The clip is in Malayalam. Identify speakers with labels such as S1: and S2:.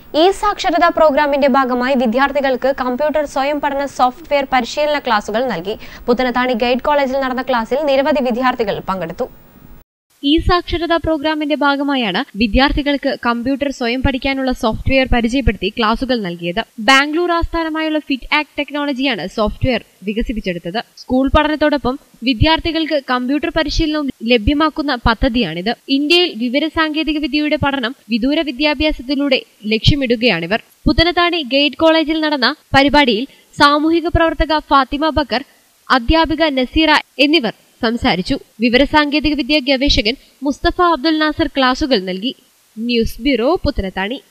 S1: ഇ സാക്ഷരതാ പ്രോഗ്രാമിന്റെ ഭാഗമായി വിദ്യാർത്ഥികൾക്ക് കമ്പ്യൂട്ടർ സ്വയം പഠന സോഫ്റ്റ്വെയർ പരിശീലന ക്ലാസുകൾ നൽകി പുത്തനത്താണി ഗൈഡ് കോളേജിൽ നടന്ന ക്ലാസ്സിൽ നിരവധി വിദ്യാർത്ഥികൾ പങ്കെടുത്തു
S2: ഈ സാക്ഷരതാ പ്രോഗ്രാമിന്റെ ഭാഗമായാണ് വിദ്യാർത്ഥികൾക്ക് കമ്പ്യൂട്ടർ സ്വയം പഠിക്കാനുള്ള സോഫ്റ്റ്വെയർ പരിചയപ്പെടുത്തി ക്ലാസുകൾ നൽകിയത് ബാംഗ്ലൂർ ആസ്ഥാനമായുള്ള ഫിറ്റ് ആക്ട് ടെക്നോളജിയാണ് സോഫ്റ്റ്വെയർ വികസിപ്പിച്ചെടുത്തത് സ്കൂൾ പഠനത്തോടൊപ്പം വിദ്യാർത്ഥികൾക്ക് കമ്പ്യൂട്ടർ പരിശീലനവും ലഭ്യമാക്കുന്ന പദ്ധതിയാണിത് ഇന്ത്യയിൽ വിവരസാങ്കേതിക വിദ്യയുടെ പഠനം വിദൂര വിദ്യാഭ്യാസത്തിലൂടെ ലക്ഷ്യമിടുകയാണിവർ പുത്തനത്താണി ഗൈഡ് കോളേജിൽ നടന്ന പരിപാടിയിൽ സാമൂഹിക പ്രവർത്തക ഫാത്തിമ ബക്കർ അധ്യാപിക നസീറ എന്നിവർ സംസാരിച്ചു വിവരസാങ്കേതിക വിദ്യ ഗവേഷകൻ മുസ്തഫ അബ്ദുൽ നാസർ ക്ലാസുകൾ നൽകി ന്യൂസ് ബ്യൂറോ പുത്തനത്താണി